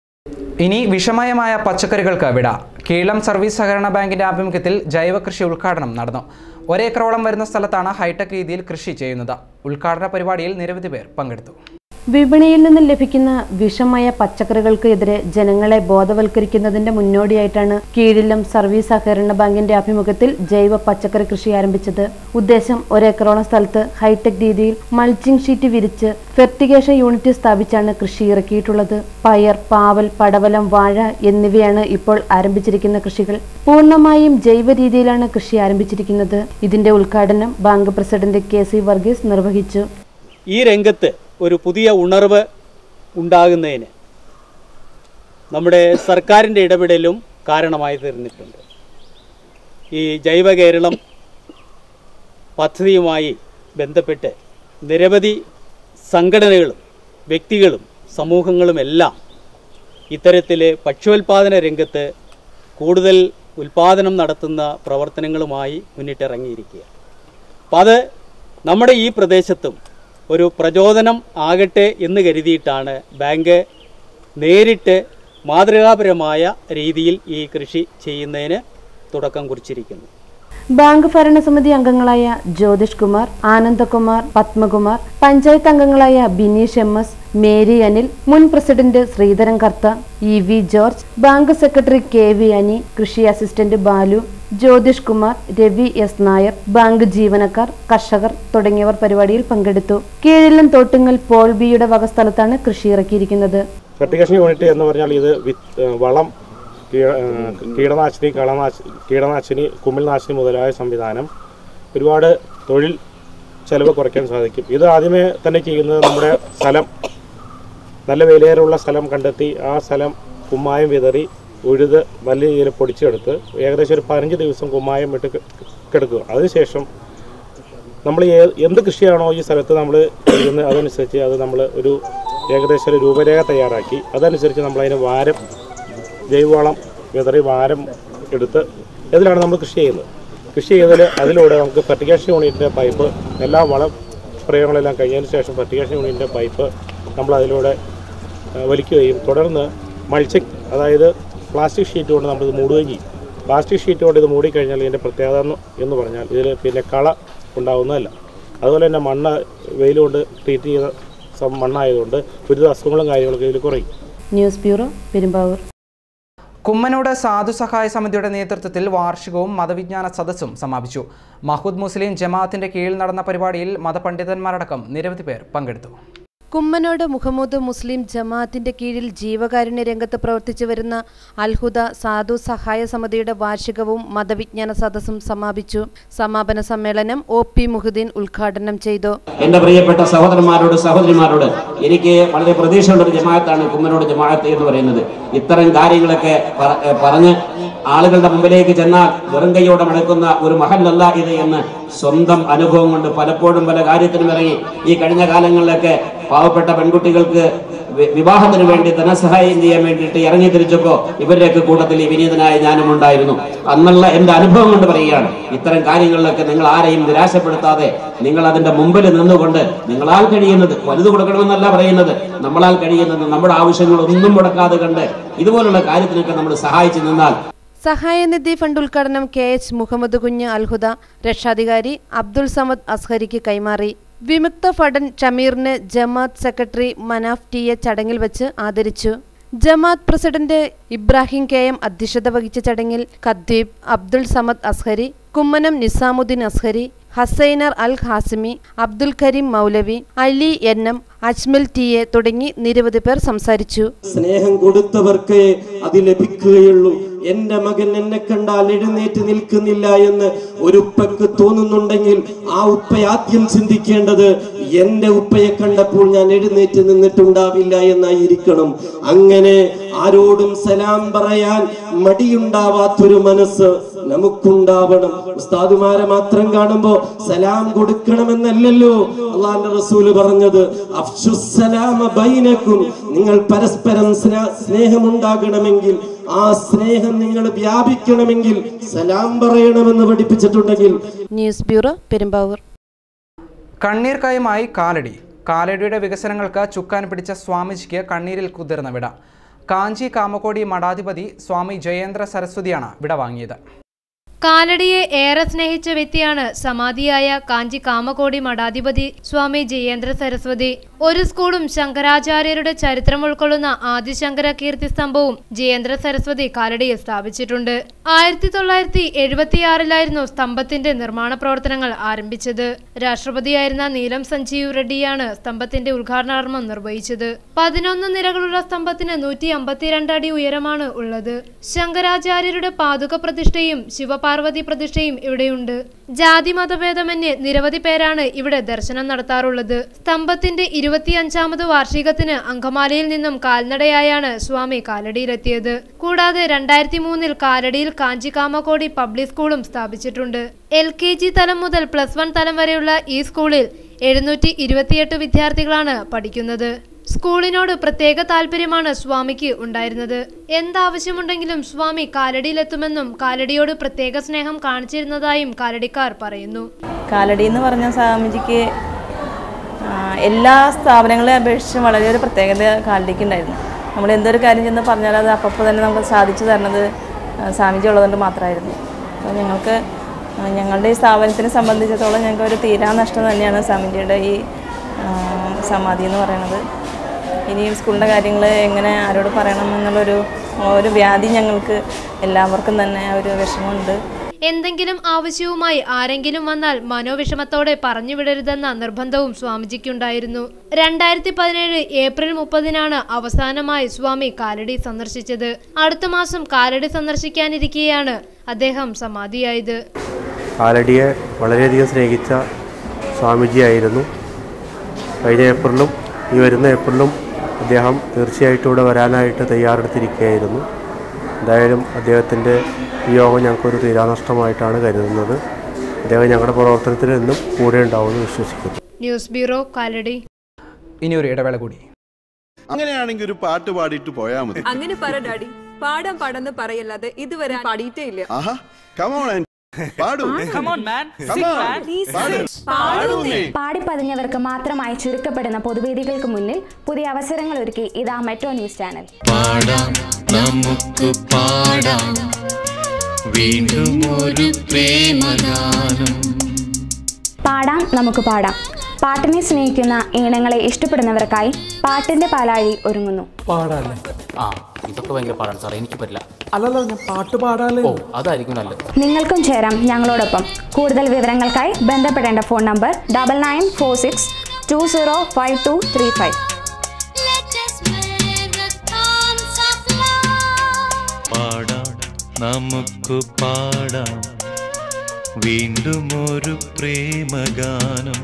ഇനി വിഷമയമായ പച്ചക്കറികൾക്ക് വിട കീളം സർവീസ് സഹകരണ ബാങ്കിന്റെ ആഭിമുഖ്യത്തിൽ ജൈവ കൃഷി ഉദ്ഘാടനം നടന്നു ഒരേക്കറോളം വരുന്ന സ്ഥലത്താണ് ഹൈടെക് രീതിയിൽ കൃഷി ചെയ്യുന്നത് ഉദ്ഘാടന പരിപാടിയിൽ നിരവധി പേർ പങ്കെടുത്തു വിപണിയിൽ നിന്നും ലഭിക്കുന്ന വിഷമയ പച്ചക്കറികൾക്ക് എതിരെ ജനങ്ങളെ ബോധവൽക്കരിക്കുന്നതിന്റെ മുന്നോടിയായിട്ടാണ് കീഴിലം സർവീസ് സഹകരണ ബാങ്കിന്റെ ആഭിമുഖ്യത്തിൽ ജൈവ പച്ചക്കറി കൃഷി ആരംഭിച്ചത് ഉദ്ദേശം ഒരേക്കറോളം സ്ഥലത്ത് ഹൈടെക് രീതിയിൽ മൾച്ചിങ് ഷീറ്റ് വിരിച്ച് ഫെർട്ടിഗേഷൻ യൂണിറ്റ് സ്ഥാപിച്ചാണ് കൃഷി ഇറക്കിയിട്ടുള്ളത് പയർ പാവൽ പടവലം വാഴ എന്നിവയാണ് ഇപ്പോൾ ആരംഭിച്ചിരിക്കുന്ന കൃഷികൾ പൂർണ്ണമായും ജൈവ രീതിയിലാണ് കൃഷി ആരംഭിച്ചിരിക്കുന്നത് ഇതിന്റെ ഉദ്ഘാടനം bank president K C Varghese നിർവഹിച്ചു ഈ രംഗത്ത് ഒരു പുതിയ ഉണർവ് ഉണ്ടാകുന്നതിന് നമ്മുടെ സർക്കാരിൻ്റെ ഇടപെടലും കാരണമായി തീർന്നിട്ടുണ്ട് ഈ ജൈവ കേരളം പദ്ധതിയുമായി ബന്ധപ്പെട്ട് നിരവധി സംഘടനകളും വ്യക്തികളും സമൂഹങ്ങളുമെല്ലാം ഇത്തരത്തിൽ ഭക്ഷ്യോൽപാദന രംഗത്ത് കൂടുതൽ ഉൽപാദനം നടത്തുന്ന പ്രവർത്തനങ്ങളുമായി മുന്നിട്ടിറങ്ങിയിരിക്കുക അപ്പം അത് നമ്മുടെ ഈ പ്രദേശത്തും ഒരു പ്രചോദനം ആകട്ടെ എന്ന് കരുതിയിട്ടാണ് ബാങ്ക് നേരിട്ട് മാതൃകാപരമായ രീതിയിൽ ഈ കൃഷി ചെയ്യുന്നതിന് തുടക്കം കുറിച്ചിരിക്കുന്നത് ബാങ്ക് ഭരണസമിതി അംഗങ്ങളായ ജ്യോതിഷ് കുമാർ ആനന്ദകുമാർ പത്മകുമാർ പഞ്ചായത്ത് അംഗങ്ങളായ ബിനീഷ് എം എസ് മേരി അനിൽ മുൻ president Sreedharan Kartha E V George bank secretary K V Ani കൃഷി assistant Balu Jyothish Kumar Ravi S Nair bank ജീവനക്കാർ കർഷകർ തുടങ്ങിയവർ പരിപാടിയിൽ പങ്കെടുത്തു കീഴിലും തോട്ടുങ്ങൽ പോൾ ബിയുടെ വക സ്ഥലത്താണ് കൃഷി ഇറക്കിയിരിക്കുന്നത് ഫെർട്ടിഗേഷൻ യൂണിറ്റ് എന്ന് പറഞ്ഞാൽ ഇത് വിത്ത് ഏഹ് വളം കീട ഏഹ് കീടനാശിനി കളനാശി കീടനാശിനി കുമിൾനാശിനി മുതലായ സംവിധാനം ഒരുപാട് തൊഴിൽ ചെലവ് കുറയ്ക്കാൻ സാധിക്കും ഇത് ആദ്യമേ തന്നെ ചെയ്യുന്നത് നമ്മുടെ സ്ഥലം നല്ല വിലയേറുള്ള സ്ഥലം കണ്ടെത്തി ആ സ്ഥലം കുമ്മായം വിതറി ഉഴുത് നല്ല രീതിയിൽ പൊടിച്ചെടുത്ത് ഏകദേശം ഒരു പതിനഞ്ച് ദിവസം കുമ്മായം ഇട്ട് കെ- കിടക്കുക അതിനുശേഷം നമ്മൾ ഏ- എന്ത് കൃഷിയാണോ ഈ സ്ഥലത്ത് നമ്മൾ ചെയ്യുന്നത് അതനുസരിച്ച് അത് നമ്മൾ ഒരു ഏകദേശം ഒരു രൂപരേഖ തയ്യാറാക്കി അതനുസരിച്ച് നമ്മൾ അതിന് വാരം ജൈവവളം വിതറി വാരം എടുത്ത് ഇതിലാണ് നമ്മൾ കൃഷി ചെയ്യുന്നത് കൃഷി ചെയ്തതിൽ അതിലൂടെ നമുക്ക് ഫെർട്ടിഗേഷൻ യൂണിറ്റിൻ്റെ പൈപ്പ് എല്ലാ വളം പ്രയോഗങ്ങളെല്ലാം കഴിഞ്ഞതിന് ശേഷം ഫെർട്ടിഗേഷൻ യൂണിറ്റിൻ്റെ പൈപ്പ് നമ്മൾ അതിലൂടെ ആ, വലിക്കുകയും തുടർന്ന് മൾച്ചിങ് അതായത് പ്ലാസ്റ്റിക് ഷീറ്റ് കൊണ്ട് നമ്മളിത് മൂടുകയും ചെയ്യും പ്ലാസ്റ്റിക് ഷീറ്റ് കൊണ്ട് ഇത് മൂടിക്കഴിഞ്ഞാൽ ഇതിൻ്റെ പ്രത്യേകത എന്ന് എന്ന് പറഞ്ഞാൽ ഇതിൽ പിന്നെ കള ഉണ്ടാവുന്നതല്ല അതുപോലെ തന്നെ മണ്ണ് വെയിൽ കൊണ്ട് ട്രീറ്റ് ചെയ്ത സം- മണ്ണായതുകൊണ്ട് ഒരു അസുഖങ്ങളും കാര്യങ്ങളൊക്കെ ഇതിൽ കുറയും ന്യൂസ് ബ്യൂറോ പെരുമ്പാവൂർ കുമ്മനോട് സാധു സഹായ സമിതിയുടെ നേതൃത്വത്തിൽ വാർഷികവും മതവിജ്ഞാന സദസ്സും സമാപിച്ചു മഹൂദ് മുസ്ലിം ജമാഅത്തിന്റെ കീഴിൽ നടന്ന പരിപാടിയിൽ മതപണ്ഡിതന്മാരടക്കം നിരവധി പേർ പങ്കെടുത്തു കുമ്മനോട് മുഹമ്മദ് മുസ്ലിം ജമാഅത്തിന്റെ കീഴിൽ ജീവകാരുണ്യ രംഗത്ത് പ്രവർത്തിച്ചു വരുന്ന അൽഹുദ സാധു സഹായ സമിതിയുടെ വാർഷികവും മതവിജ്ഞാന സദസ്സും സമാപിച്ചു സമാപന സമ്മേളനം ഒ പി മുഹുദ്ദീൻ ഉദ്ഘാടനം ചെയ്തു എന്റെ പ്രിയപ്പെട്ട സഹോദരന്മാരോട് സഹോദരിമാരോട് എനിക്ക് വളരെ പ്രതീക്ഷയുള്ള ഒരു ജമാഅത്താണ് കുമ്മനോട് ജമാഅത്ത് എന്ന് പറയുന്നത് ഇത്തരം കാര്യങ്ങളൊക്കെ പറ- ഏ, പറഞ്ഞ് ആളുകളുടെ മുമ്പിലേക്ക് ചെന്നാൽ വെറും കൈയോടെ മടക്കുന്ന ഒരു മഹല്ലല്ല ഇത് എന്ന് സ്വന്തം അനുഭവം കൊണ്ട് പലപ്പോഴും പല കാര്യത്തിനും ഇറങ്ങി ഈ കഴിഞ്ഞ കാലങ്ങളിലൊക്കെ പാവപ്പെട്ട പെൺകുട്ടികൾക്ക് വി- വിവാഹത്തിന് വേണ്ടി ധനസഹായം ചെയ്യാൻ വേണ്ടിയിട്ട് ഇറങ്ങി തിരിച്ചപ്പോ ഇവരുടെയൊക്കെ കൂട്ടത്തിൽ ഈ വിനീതനായ ഞാനും ഉണ്ടായിരുന്നു അന്നുള്ള എന്റെ അനുഭവം കൊണ്ട് പറയുകയാണ് ഇത്തരം കാര്യങ്ങളിലൊക്കെ നിങ്ങൾ ആരെയും നിരാശപ്പെടുത്താതെ നിങ്ങൾ അതിന്റെ മുമ്പിൽ നിന്നുകൊണ്ട് നിങ്ങളാൽ കഴിയുന്നത് വലുത് കൊടുക്കണമെന്നല്ല പറയുന്നത് നമ്മളാൽ കഴിയുന്നത് നമ്മുടെ ആവശ്യങ്ങൾ ഒന്നും മുടക്കാതെ കണ്ട് ഇതുപോലുള്ള കാര്യത്തിനൊക്കെ നമ്മൾ സഹായിച്ചു നിന്നാൽ സഹായനിധി ഫണ്ട് ഉദ്ഘാടനം കെ എച്ച് മുഹമ്മദ് കുഞ്ഞ് അൽഹുദ രക്ഷാധികാരി അബ്ദുൾ സമദ് അസ്ഹരിക്ക് കൈമാറി വിമുക്ത ഫഡൻ ഷമീറിന് ജമാഅത്ത് സെക്രട്ടറി മനാഫ് ടി എ ചടങ്ങിൽ വെച്ച് ആദരിച്ചു ജമാഅത്ത് പ്രസിഡന്റ് ഇബ്രാഹിം കെ എം അധ്യക്ഷത വഹിച്ച ചടങ്ങിൽ ഖദ്വീബ് അബ്ദുൾ സമദ് അസ്ഹരി കുമ്മനം നിസാമുദ്ദീൻ അസ്ഹരി ഹസൈനർ അൽ ഹാസിമി അബ്ദുൽ കരീം മൗലവി Ali N M Ajmal T A തുടങ്ങി നിരവധി പേർ സംസാരിച്ചു സ്നേഹം കൊടുത്തവർക്ക് അത് ലഭിക്കുകയുള്ളൂ എന്റെ മകൻ എന്നെ കണ്ടാൽ എഴുന്നേറ്റ് നിൽക്കുന്നില്ല എന്ന് ഒരു ഉപ്പക്ക് തോന്നുന്നുണ്ടെങ്കിൽ ആ ഉപ്പ ആദ്യം ചിന്തിക്കേണ്ടത് എന്റെ ഉപ്പയെ കണ്ടപ്പോൾ ഞാൻ എഴുന്നേറ്റ് നിന്നിട്ടുണ്ടാവില്ല എന്നായിരിക്കണം അങ്ങനെ ആരോടും സലാം പറയാൻ മടിയുണ്ടാവാത്തൊരു മനസ്സ് നമുക്കുണ്ടാവണം ഉസ്താദുമാരെ മാത്രം കാണുമ്പോ സലാം കൊടുക്കണമെന്നല്ലല്ലോ അള്ളാന്റെ റസൂല് പറഞ്ഞത് അഫ്ഷുസ്സലാമ ബൈനക്കും നിങ്ങൾ പരസ്പരം സ്നേ- സ്നേഹമുണ്ടാകണമെങ്കിൽ ആ സ്നേഹം നിങ്ങൾ വ്യാപിക്കണമെങ്കിൽ സലാം പറയണമെന്ന് പഠിപ്പിച്ചിട്ടുണ്ടെങ്കിൽ ന്യൂസ് ബ്യൂറോ പെരുമ്പാവൂർ കണ്ണീർ കയമായി കാലടി കാലടിയുടെ വികസനങ്ങൾക്ക് ചുക്കാൻ പിടിച്ച സ്വാമിജിക്ക് കണ്ണീരിൽ കുതിർന്ന വിട കാഞ്ചി കാമക്കോടി മഠാധിപതി സ്വാമി ജയേന്ദ്ര സരസ്വതിയാണ് വിട വാങ്ങിയത് കാലടിയെ ഏറെ സ്നേഹിച്ച വ്യക്തിയാണ് സമാധിയായ കാഞ്ചി കാമകോടി മഠാധിപതി സ്വാമി ജയേന്ദ്ര സരസ്വതി ഒരു സ്കൂളും ശങ്കരാചാര്യരുടെ ചരിത്രം ഉൾക്കൊള്ളുന്ന ആദിശങ്കര കീർത്തി സ്തംഭവും ജയേന്ദ്ര സരസ്വതി കാലടിയിൽ സ്ഥാപിച്ചിട്ടുണ്ട് ആയിരത്തി തൊള്ളായിരത്തി എഴുപത്തിയാറിലായിരുന്നു സ്തംഭത്തിന്റെ നിർമ്മാണ പ്രവർത്തനങ്ങൾ ആരംഭിച്ചത് രാഷ്ട്രപതിയായിരുന്ന നീലം സഞ്ജീവ് റെഡ്ഡിയാണ് സ്തംഭത്തിന്റെ ഉദ്ഘാടനാർമ്മം നിർവഹിച്ചത് പതിനൊന്ന് നിരകളുള്ള സ്തംഭത്തിന് നൂറ്റി അമ്പത്തിരണ്ട് അടി ഉയരമാണ് ഉള്ളത് ശങ്കരാചാര്യരുടെ പാതുക പ്രതിഷ്ഠയും ശിവപാർവതി പ്രതിഷ്ഠയും ഇവിടെയുണ്ട് ജാതി മതഭേദമന്യേ നിരവധി പേരാണ് ഇവിടെ ദർശനം നടത്താറുള്ളത് സ്തംഭത്തിന്റെ ഇരുപത്തിയഞ്ചാമത് വാർഷികത്തിന് അങ്കമാലിയിൽ നിന്നും കാൽനടയായാണ് സ്വാമി കാലടിയിലെത്തിയത് കൂടാതെ രണ്ടായിരത്തി മൂന്നിൽ കാലടിയിൽ കാഞ്ചികാമക്കോടി പബ്ലിക് സ്കൂളും സ്ഥാപിച്ചിട്ടുണ്ട് എൽ കെ ജി തലം മുതൽ പ്ലസ് വൺ തലം വരെയുള്ള ഈ സ്കൂളിൽ എഴുന്നൂറ്റി ഇരുപത്തിയെട്ട് വിദ്യാർത്ഥികളാണ് പഠിക്കുന്നത് സ്കൂളിനോട് പ്രത്യേക താല്പര്യമാണ് സ്വാമിക്ക് ഉണ്ടായിരുന്നത് എന്താവശ്യമുണ്ടെങ്കിലും സ്വാമി കാലടിയിലെത്തുമെന്നും കാലടിയോട് പ്രത്യേക സ്നേഹം കാണിച്ചിരുന്നതായും കാലടിക്കാർ പറയുന്നു കാലടി എന്ന് പറഞ്ഞ സ്വാമിജിക്ക് ആ, എല്ലാ സ്ഥാപനങ്ങളെ അപേക്ഷിച്ച് വളരെ ഒരു പ്രത്യേകത കാലടിക്ക് ഉണ്ടായിരുന്നു നമ്മൾ എന്തൊരു കാര്യം ചെന്ന് പറഞ്ഞാൽ അത് അപ്പോൾ തന്നെ നമുക്ക് സാധിച്ചു തരുന്നത് ആ, സ്വാമിജി ഉള്ളതുകൊണ്ട് മാത്രമായിരുന്നു അപ്പോൾ ഞങ്ങൾക്ക് ആ, ഞങ്ങളുടെ ഈ സ്ഥാപനത്തിനെ സംബന്ധിച്ചിടത്തോളം ഞങ്ങൾക്ക് ഒരു തീരാ നഷ്ടം തന്നെയാണ് സ്വാമിജിയുടെ ഈ ആ, സമാധി എന്ന് പറയുന്നത് ഇനി സ്കൂളിൻ്റെ കാര്യങ്ങൾ എങ്ങനെ ആരോട് പറയണം എന്നുള്ളൊരു ഒരു വ്യാധി ഞങ്ങൾക്ക് എല്ലാവർക്കും തന്നെ ഒരു വിഷമമുണ്ട് എന്തെങ്കിലും ആവശ്യവുമായി ആരെങ്കിലും വന്നാൽ മനോവിഷമത്തോടെ പറഞ്ഞു വിടരുതെന്ന നിർബന്ധവും സ്വാമിജിക്കുണ്ടായിരുന്നു രണ്ടായിരത്തി പതിനേഴ് ഏപ്രിൽ മുപ്പതിനാണ് അവസാനമായി സ്വാമി കാലടി സന്ദർശിച്ചത് അടുത്ത മാസം കാലടി സന്ദർശിക്കാനിരിക്കെയാണ് അദ്ദേഹം സമാധിയായത് കാലടിയെ വളരെയധികം സ്നേഹിച്ച സ്വാമിജിയായിരുന്നു കഴിഞ്ഞ ഏപ്രിലും ഈ വരുന്ന ഏപ്രിലും അദ്ദേഹം തീർച്ചയായിട്ടും ഇവിടെ വരാനായിട്ട് തയ്യാറെടുത്തിരിക്കുകയായിരുന്നു എന്തായാലും അദ്ദേഹത്തിൻ്റെ വിയോഗം ഞങ്ങൾക്കൊരു തീരാനഷ്ടമായിട്ടാണ് കരുതുന്നത് അദ്ദേഹം ഞങ്ങളുടെ പ്രവർത്തനത്തിൽ എന്നും കൂടെ ഉണ്ടാവുമെന്ന് വിശ്വസിക്കുന്നു ന്യൂസ് ബ്യൂറോ കാലടി ഇനി ഒരു ഇടവേള കൂടി അങ്ങനെയാണെങ്കിൽ ഒരു പാട്ട് പാടിയിട്ട് പോയാ മതി അങ്ങനെ പറ ഡാഡി പാടാൻ പാടെന്ന് പറയല്ലാതെ ഇതുവരെ പാടിയിട്ടേ ഇല്ല ആഹാ കമോൺ പാടൂ Come on, man. Come Sing, on. man. Please പാടൂ. sing. പാടൂന്നേ. പാടിപ്പതിഞ്ഞവർക്ക് മാത്രമായി ചുരുക്കപ്പെടുന്ന പൊതുവേദികൾക്ക് മുന്നിൽ പുതിയ അവസരങ്ങൾ ഒരുക്കി ഇതാ മെട്രോ ന്യൂസ് ചാനൽ പാടാം നമുക്ക് പാടാം വീണ്ടും ഒരു പ്രേമഗാനം പാടാം നമുക്ക് പാടാം പാട്ടിനെ സ്നേഹിക്കുന്ന ഈണങ്ങളെ ഇഷ്ടപ്പെടുന്നവർക്കായി പാട്ടിന്റെ പാലാഴി ഒരുങ്ങുന്നു പാടാല്ലേ ആ ഇതൊക്കെ ഭയങ്കര പാടാണ് സാറേ എനിക്ക് പറ്റില്ല അല്ലല്ലോ ഞാൻ പാട്ട് പാടാല്ലേ ഓ അതായിരിക്കും നല്ലത് നിങ്ങൾക്കും ചേരാം ഞങ്ങളോടൊപ്പം കൂടുതൽ വിവരങ്ങൾക്കായി ബന്ധപ്പെടേണ്ട phone number double nine four six two zero five two three five പാടാം നമുക്ക് പാടാം വീണ്ടും ഒരു പ്രേമഗാനം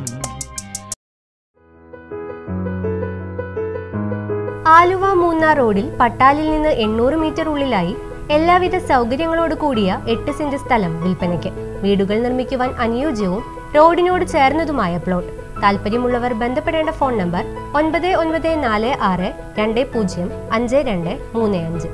ആലുവ മൂന്നാർ റോഡിൽ പട്ടാലിൽ നിന്ന് എണ്ണൂറ് മീറ്റർ ഉള്ളിലായി എല്ലാവിധ സൗകര്യങ്ങളോട് കൂടിയ എട്ട് സെന്റ് സ്ഥലം വിൽപ്പനയ്ക്ക് വീടുകൾ നിർമ്മിക്കുവാൻ അനുയോജ്യവും റോഡിനോട് ചേർന്നതുമായ പ്ലോട്ട് താല്പര്യമുള്ളവർ ബന്ധപ്പെടേണ്ട ഫോൺ നമ്പർ ഒൻപത് ഒൻപത് നാല് ആറ് രണ്ട് പൂജ്യം അഞ്ച് രണ്ട് മൂന്ന് അഞ്ച്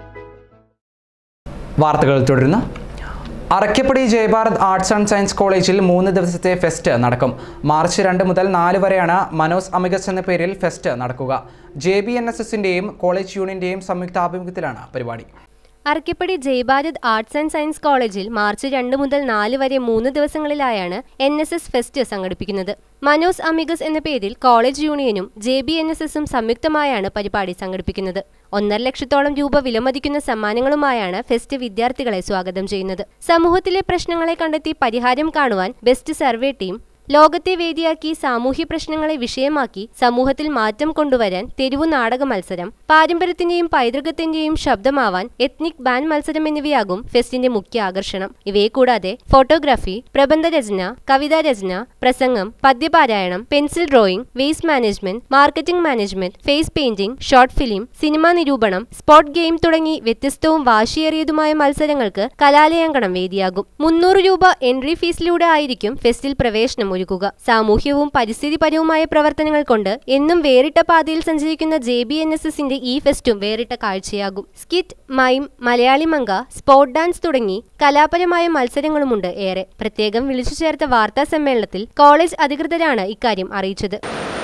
വാർത്തകൾ തുടരുന്നു Arakkappady Jayabharath arts and science കോളേജിൽ മൂന്ന് ദിവസത്തെ ഫെസ്റ്റ് നടക്കും മാർച്ച് രണ്ട് മുതൽ നാല് വരെയാണ് മനോസ് അമിഗസ് എന്ന പേരിൽ ഫെസ്റ്റ് നടക്കുക ജെ ബി എൻ എസ് എസിൻ്റെയും കോളേജ് യൂണിയൻ്റെയും സംയുക്താഭിമുഖ്യത്തിലാണ് പരിപാടി Arakkappady Jaibharath arts and science കോളേജിൽ മാർച്ച് രണ്ട് മുതൽ നാല് വരെ മൂന്ന് ദിവസങ്ങളിലായാണ് എൻ എസ് എസ് ഫെസ്റ്റ് സംഘടിപ്പിക്കുന്നത് മനോസ് അമിഗസ് എന്ന പേരിൽ കോളേജ് യൂണിയനും ജെ ബി എൻ എസ് എസും സംയുക്തമായാണ് പരിപാടി സംഘടിപ്പിക്കുന്നത് ഒന്നര ലക്ഷത്തോളം രൂപ വിലമതിക്കുന്ന സമ്മാനങ്ങളുമായാണ് ഫെസ്റ്റ് വിദ്യാർത്ഥികളെ സ്വാഗതം ചെയ്യുന്നത് സമൂഹത്തിലെ പ്രശ്നങ്ങളെ കണ്ടെത്തി പരിഹാരം കാണുവാൻ ബെസ്റ്റ് സർവേ ടീം ലോകത്തെ വേദിയാക്കി സാമൂഹ്യ പ്രശ്നങ്ങളെ വിഷയമാക്കി സമൂഹത്തിൽ മാറ്റം കൊണ്ടുവരാൻ തെരുവു നാടക മത്സരം പാരമ്പര്യത്തിന്റെയും പൈതൃകത്തിന്റെയും ശബ്ദമാവാൻ എത്നിക് ബാൻഡ് മത്സരം എന്നിവയാകും ഫെസ്റ്റിന്റെ മുഖ്യ ആകർഷണം ഇവയെ കൂടാതെ ഫോട്ടോഗ്രാഫി പ്രബന്ധരചന കവിതാരചന പ്രസംഗം പദ്യപാരായണം pencil drawing waste management marketing management face painting short film cinema നിരൂപണം സ്പോട്ട് ഗെയിം തുടങ്ങി വ്യത്യസ്തവും വാശിയേറിയതുമായ മത്സരങ്ങൾക്ക് കലാലയാങ്കണം വേദിയാകും മുന്നൂറ് രൂപ എൻട്രി ഫീസിലൂടെ ആയിരിക്കും ഫെസ്റ്റിൽ പ്രവേശനം ഒരുക്കുക സാമൂഹ്യവും പരിസ്ഥിതിപരവുമായ പ്രവർത്തനങ്ങൾ കൊണ്ട് എന്നും വേറിട്ട പാതയിൽ സഞ്ചരിക്കുന്ന ജെ ബി എൻ എസ് എസിന്റെ ഈ ഫെസ്റ്റും വേറിട്ട കാഴ്ചയാകും സ്കിറ്റ് മൈം മലയാളി മങ്ക സ്പോർട്ട് ഡാൻസ് തുടങ്ങി കലാപരമായ മത്സരങ്ങളുമുണ്ട് ഏറെ പ്രത്യേകം വിളിച്ചു ചേർത്ത വാർത്താ സമ്മേളനത്തിൽ കോളേജ് അധികൃതരാണ് ഇക്കാര്യം അറിയിച്ചത്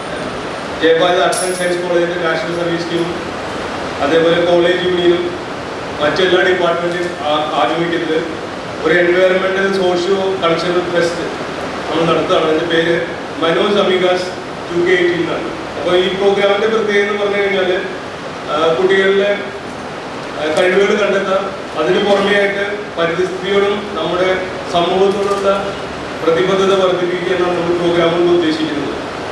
ജയപാൽ ആർട്സ് ആൻഡ് സയൻസ് കോളേജിന്റെ നാഷണൽ സർവീസ് ടീമും അതേപോലെ കോളേജ് യൂണിയനും മറ്റെല്ലാ ഡിപ്പാർട്ട്മെന്റും ആരംഭിക്കുന്നത് ഒരു എൻവയറമെന്റൽ സോഷ്യോ കൾച്ചറൽ ഫെസ്റ്റ് നമ്മൾ നടത്തുകയാണ് അതിന്റെ പേര് Manos Amigos two K eighteen എന്നാണ് അപ്പോൾ ഈ പ്രോഗ്രാമിന്റെ പ്രത്യേകത എന്ന് പറഞ്ഞു കഴിഞ്ഞാൽ കുട്ടികളിലെ ആ, കഴിവുകൾ കണ്ടെത്താം അതിന് പുറമെയായിട്ട് പരിസ്ഥിതിയോടും നമ്മുടെ സമൂഹത്തോടുള്ള പ്രതിബദ്ധത വർദ്ധിപ്പിക്കുക എന്നാണ് നമ്മൾ പ്രോഗ്രാം കൊണ്ട് ഉദ്ദേശിക്കുന്നത്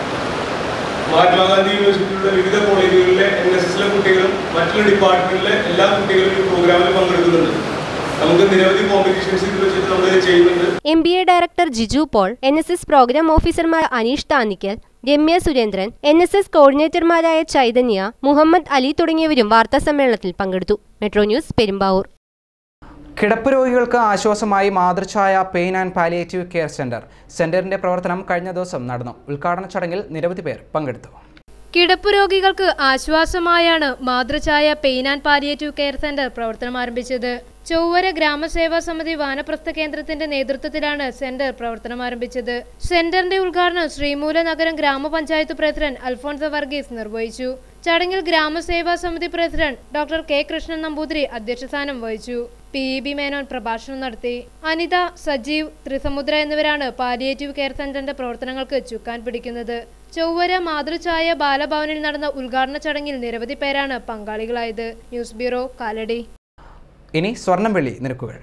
മഹാത്മാഗാന്ധി യൂണിവേഴ്സിറ്റിയിലുള്ള വിവിധ കോളേജുകളിലെ എൻ എസ് എസിലെ കുട്ടികളും മറ്റുള്ള ഡിപ്പാർട്ട്മെന്റിലെ എല്ലാ കുട്ടികളും ഈ പ്രോഗ്രാമിൽ പങ്കെടുക്കുന്നുണ്ട് നമുക്ക് നിരവധി കോമ്പറ്റീഷൻസ് ഇത് വെച്ചിട്ട് നമ്മൾ ചെയ്യുന്നുണ്ട് M B A director Jiju Paul N S S programme ഓഫീസർമാർ Aneesh Thannikkal Ramya Surendran N S S കോർഡിനേറ്റർമാരായ ചൈതന്യ മുഹമ്മദ് അലി തുടങ്ങിയവരും വാർത്താസമ്മേളനത്തിൽ പങ്കെടുത്തു മെട്രോ ന്യൂസ് പെരുമ്പാവൂർ കിടപ്പ് രോഗികൾക്ക് ആശ്വാസമായി Mathruchaya pain and palliative care centre സെന്ററിന്റെ പ്രവർത്തനം കഴിഞ്ഞ ദിവസം നടന്നു ഉദ്ഘാടന ചടങ്ങിൽ നിരവധി പേർ പങ്കെടുത്തു കിടപ്പ് രോഗികൾക്ക് ആശ്വാസമായാണ് Mathruchaya pain and palliative care centre പ്രവർത്തനം ആരംഭിച്ചത് ചൊവ്വര ഗ്രാമസേവാ സമിതി വാനപ്രസ്ഥ കേന്ദ്രത്തിന്റെ നേതൃത്വത്തിലാണ് സെന്റർ പ്രവർത്തനം ആരംഭിച്ചത് സെന്ററിന്റെ ഉദ്ഘാടനം ശ്രീമൂല നഗരം ഗ്രാമപഞ്ചായത്ത് പ്രസിഡന്റ് അൽഫോൺസ വർഗീസ് നിർവഹിച്ചു ചടങ്ങിൽ ഗ്രാമസേവാ സമിതി president doctor K Krishnan Namboothiri അധ്യക്ഷസ്ഥാനം വഹിച്ചു പി ഇ ബി മേനോൻ പ്രഭാഷണം നടത്തി അനിത സജീവ് ത്രിസമുദ്ര എന്നിവരാണ് പാലിയേറ്റീവ് കെയർ സെന്ററിന്റെ പ്രവർത്തനങ്ങൾക്ക് ചുക്കാൻ പിടിക്കുന്നത് ചൊവ്വര മാതൃഛായ ബാലഭവനിൽ നടന്ന ഉദ്ഘാടന ചടങ്ങിൽ നിരവധി പേരാണ് പങ്കാളികളായത് ന്യൂസ് ബ്യൂറോ കാലടി ഇനി സ്വർണം വെള്ളി നിരക്കുകൾ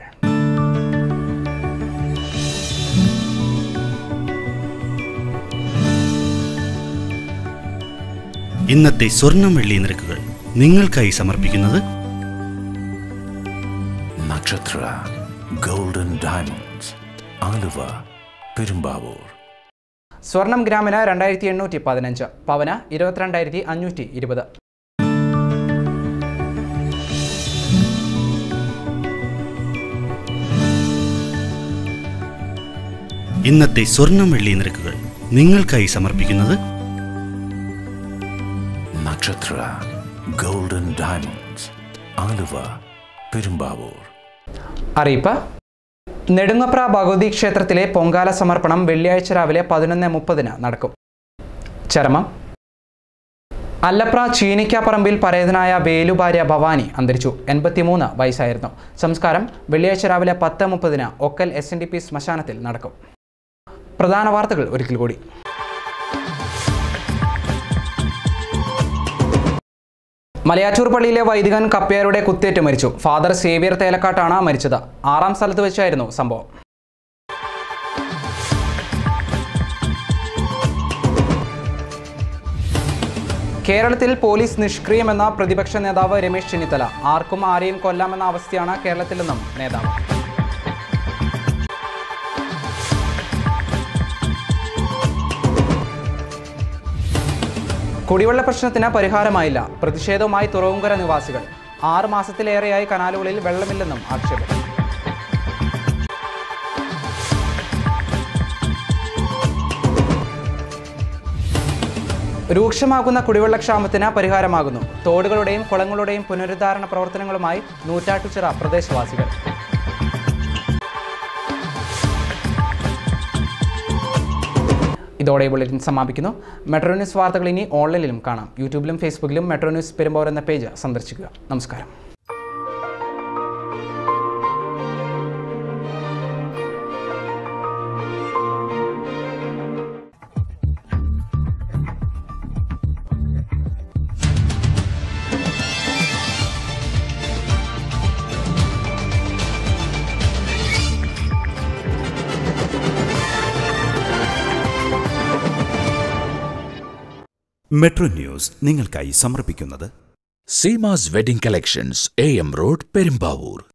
ഇന്നത്തെ സ്വർണം വെള്ളി നിരക്കുകൾ നിങ്ങൾക്കായി സമർപ്പിക്കുന്നത് നക്ഷത്ര ഗോൾഡൻ ഡയമണ്ട്സ് ആലുവ പെരുമ്പാവൂർ സ്വർണം ഗ്രാമിന് രണ്ടായിരത്തി എണ്ണൂറ്റി പതിനഞ്ച് പവന് ഇരുപത്തിരണ്ടായിരത്തി അഞ്ഞൂറ്റി ഇരുപത് ഇന്നത്തെ സ്വർണം വെള്ളി നിരക്കുകൾ നിങ്ങൾക്കായി സമർപ്പിക്കുന്നത് നക്ഷത്ര ഗോൾഡൻ ഡയമണ്ട്സ് ആലുവ പെരുമ്പാവൂർ അറിയിപ്പ് നെടുങ്ങപ്ര ഭഗവതി ക്ഷേത്രത്തിലെ പൊങ്കാല സമർപ്പണം വെള്ളിയാഴ്ച രാവിലെ പതിനൊന്ന് മുപ്പതിന് നടക്കും ചരമം അല്ലപ്ര ചീനിക്കാപ്പറമ്പിൽ പരേതനായ വേലുഭാര്യ ഭവാനി അന്തരിച്ചു എൺപത്തിമൂന്ന് വയസ്സായിരുന്നു സംസ്കാരം വെള്ളിയാഴ്ച രാവിലെ പത്ത് മുപ്പതിന് Okkal S N D P ശ്മശാനത്തിൽ നടക്കും പ്രധാന വാർത്തകൾ ഒരിക്കൽ കൂടി മലയാറ്റൂർ പള്ളിയിലെ വൈദികൻ കപ്പയാരുടെ കുത്തേറ്റ് മരിച്ചു ഫാദർ സേവിയർ തേലക്കാട്ടാണ് മരിച്ചത് ആറാം സ്ഥലത്ത് വെച്ചായിരുന്നു സംഭവം കേരളത്തിൽ പോലീസ് നിഷ്ക്രിയമെന്ന പ്രതിപക്ഷ നേതാവ് രമേശ് ചെന്നിത്തല ആർക്കും ആരെയും കൊല്ലാമെന്ന അവസ്ഥയാണ് കേരളത്തിലെന്നും നേതാവ് കുടിവെള്ള പ്രശ്നത്തിന് പരിഹാരമായില്ല പ്രതിഷേധവുമായി തുറവുംകര നിവാസികൾ ആറ് മാസത്തിലേറെയായി കനാലുകളിൽ വെള്ളമില്ലെന്നും ആക്ഷേപം രൂക്ഷമാകുന്ന കുടിവെള്ളക്ഷാമത്തിന് പരിഹാരമാകുന്നു തോടുകളുടെയും കുളങ്ങളുടെയും പുനരുദ്ധാരണ പ്രവർത്തനങ്ങളുമായി നൂറ്റാട്ടുചിറ പ്രദേശവാസികൾ ഇതോടെ ബുള്ളറ്റിൻ സമാപിക്കുന്നു മെട്രോ ന്യൂസ് വാർത്തകൾ ഇനി ഓൺലൈനിലും കാണാം യൂട്യൂബിലും ഫേസ്ബുക്കിലും മെട്രോ ന്യൂസ് പെരുമ്പോർ എന്ന പേജ് സന്ദർശിക്കുക നമസ്കാരം മെട്രോ ന്യൂസ് നിങ്ങൾക്കായി സമർപ്പിക്കുന്നത് Seemas wedding collections A M road Perumbavoor